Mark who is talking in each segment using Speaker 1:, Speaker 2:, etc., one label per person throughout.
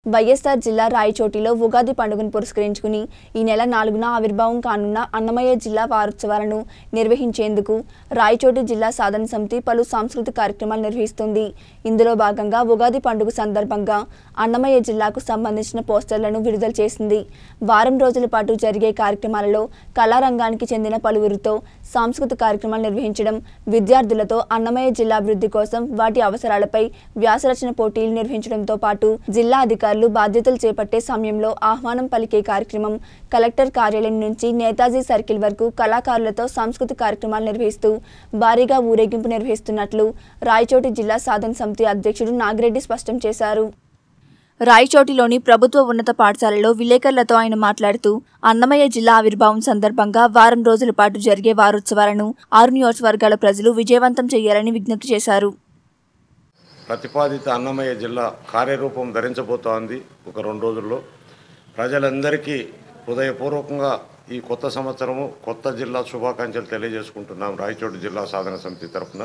Speaker 1: వైఎస్ఆర్ జిల్లా రాయచోటిలో ఉగాది పండుగను పురస్కరించుకుని ఈ నెల నాలుగున ఆవిర్భావం కానున్న అన్నమయ్య జిల్లా వారోత్సవాలను నిర్వహించేందుకు రాయచోటి జిల్లా సాధన సమితి పలు సాంస్కృతిక కార్యక్రమాలు నిర్వహిస్తుంది ఇందులో భాగంగా ఉగాది పండుగ సందర్భంగా అన్నమయ్య జిల్లాకు సంబంధించిన పోస్టర్లను విడుదల చేసింది వారం రోజుల పాటు జరిగే కార్యక్రమాలలో కళారంగానికి చెందిన పలువురితో సాంస్కృతిక కార్యక్రమాలు నిర్వహించడం విద్యార్థులతో అన్నమయ్య జిల్లా అభివృద్ధి కోసం వాటి అవసరాలపై వ్యాసరచన పోటీలు నిర్వహించడంతో పాటు జిల్లా అధికారులు బాధ్యతలు చేపట్టే సమయంలో ఆహ్వానం పలికే కార్యక్రమం కలెక్టర్ కార్యాలయం నుంచి నేతాజీ సర్కిల్ వరకు కళాకారులతో సాంస్కృతిక కార్యక్రమాలు నిర్వహిస్తూ భారీగా ఊరేగింపు నిర్వహిస్తున్నట్లు రాయచోటి జిల్లా సాధన సమితి అధ్యక్షుడు నాగిరెడ్డి స్పష్టం చేశారు రాయచోటిలోని ప్రభుత్వ ఉన్నత పాఠశాలలో విలేకరులతో ఆయన మాట్లాడుతూ అన్నమయ్య జిల్లా ఆవిర్భావం సందర్భంగా వారం రోజుల పాటు జరిగే వారోత్సవాలను ఆరు నియోజకవర్గాల ప్రజలు విజయవంతం చేయాలని విజ్ఞప్తి చేశారు
Speaker 2: ప్రతిపాదిత అన్నమయ్య జిల్లా కార్యరూపం ధరించబోతోంది ఒక రెండు రోజుల్లో ప్రజలందరికీ హృదయపూర్వకంగా ఈ కొత్త సంవత్సరము కొత్త జిల్లా శుభాకాంక్షలు తెలియజేసుకుంటున్నాం రాయచోటి జిల్లా సాధన సమితి తరఫున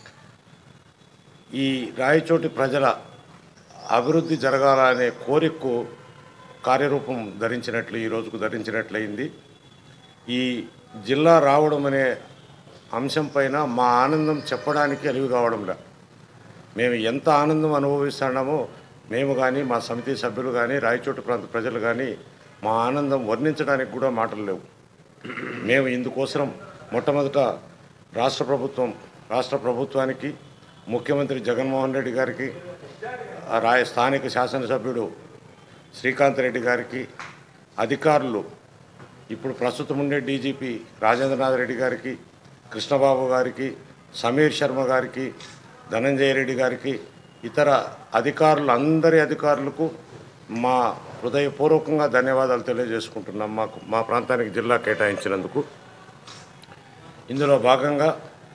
Speaker 2: ఈ రాయచోటి ప్రజల అభివృద్ధి జరగాలనే కోరికకు కార్యరూపం ధరించినట్లు ఈ రోజుకు ధరించినట్లయింది ఈ జిల్లా రావడం అనే అంశం పైన మా ఆనందం చెప్పడానికి అలివి కావడంలే మేము ఎంత ఆనందం అనుభవిస్తున్నామో మేము కానీ మా సమితి సభ్యులు కానీ రాయచోటి ప్రాంత ప్రజలు కానీ మా ఆనందం వర్ణించడానికి కూడా మాటలు లేవు మేము ఇందుకోసం మొట్టమొదట రాష్ట్ర ప్రభుత్వం రాష్ట్ర ప్రభుత్వానికి ముఖ్యమంత్రి జగన్మోహన్ రెడ్డి గారికి ఆ రాయ స్థానిక శాసనసభ్యుడు శ్రీకాంత్ రెడ్డి గారికి అధికారులు ఇప్పుడు ప్రస్తుతం ఉండే డీజీపీ రాజేంద్రనాథ్ రెడ్డి గారికి కృష్ణబాబు గారికి సమీర్ శర్మ గారికి ధనంజయ రెడ్డి గారికి ఇతర అధికారులు అందరి అధికారులకు మా హృదయపూర్వకంగా ధన్యవాదాలు తెలియజేసుకుంటున్నాం మాకు మా ప్రాంతానికి జిల్లా కేటాయించినందుకు ఇందులో భాగంగా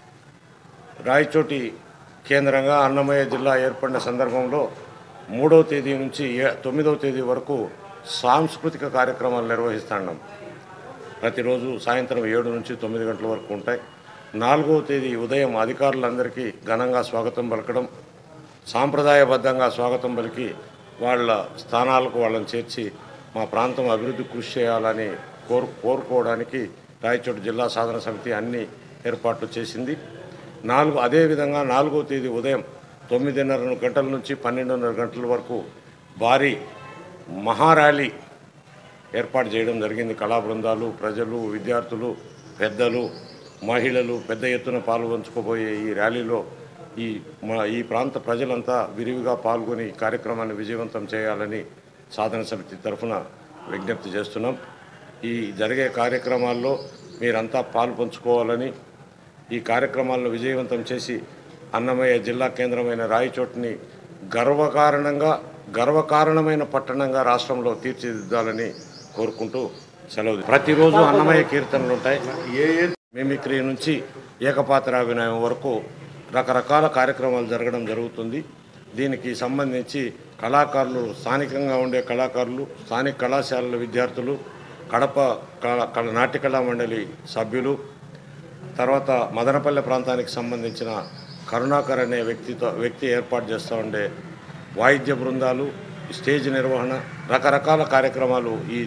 Speaker 2: రాయచోటి కేంద్రంగా అన్నమయ్య జిల్లా ఏర్పడిన సందర్భంలో మూడవ తేదీ నుంచి ఏ- తొమ్మిదవ తేదీ వరకు సాంస్కృతిక కార్యక్రమాలు నిర్వహిస్తున్నాం ప్రతిరోజు సాయంత్రం ఏడు నుంచి తొమ్మిది గంటల వరకు ఉంటాయి నాలుగవ తేదీ ఉదయం అధికారులందరికీ ఘనంగా స్వాగతం పలకడం సాంప్రదాయబద్ధంగా స్వాగతం పలికి వాళ్ళ స్థానాలకు వాళ్ళని చేర్చి మా ప్రాంతం అభివృద్ధి కృషి చేయాలని కోరు కోరుకోవడానికి రాయచోటి జిల్లా సాధన సమితి అన్ని ఏర్పాట్లు చేసింది నాలుగు అదేవిధంగా నాలుగవ తేదీ ఉదయం తొమ్మిదిన్నర గంటల నుంచి పన్నెండున్నర గంటల వరకు భారీ మహార్యాలీ ఏర్పాటు చేయడం జరిగింది కళా బృందాలు ప్రజలు విద్యార్థులు పెద్దలు మహిళలు పెద్ద ఎత్తున పాల్గొంచుకోబోయే ఈ ర్యాలీలో ఈ మా ఈ ప్రాంత ప్రజలంతా విరివిగా పాల్గొని ఈ కార్యక్రమాన్ని విజయవంతం చేయాలని సాధన సమితి తరఫున విజ్ఞప్తి చేస్తున్నాం ఈ జరిగే కార్యక్రమాల్లో మీరంతా పాలు పంచుకోవాలని ఈ కార్యక్రమాలను విజయవంతం చేసి అన్నమయ్య జిల్లా కేంద్రమైన రాయచోటిని గర్వకారణంగా గర్వకారణమైన పట్టణంగా రాష్ట్రంలో తీర్చిదిద్దాలని కోరుకుంటూ సెలవు ప్రతిరోజు అన్నమయ్య కీర్తనలు ఉంటాయి మిమిక్రీ నుంచి ఏకపాత్రాభినయం వరకు రకరకాల కార్యక్రమాలు జరగడం జరుగుతుంది దీనికి సంబంధించి కళాకారులు స్థానికంగా ఉండే కళాకారులు స్థానిక కళాశాలల విద్యార్థులు కడప కళా కళ నాట్య కళా మండలి సభ్యులు తర్వాత మదనపల్లె ప్రాంతానికి సంబంధించిన కరుణాకర్ అనే వ్యక్తితో వ్యక్తి ఏర్పాటు చేస్తూ ఉండే వాయిద్య బృందాలు స్టేజ్ నిర్వహణ రకరకాల కార్యక్రమాలు ఈ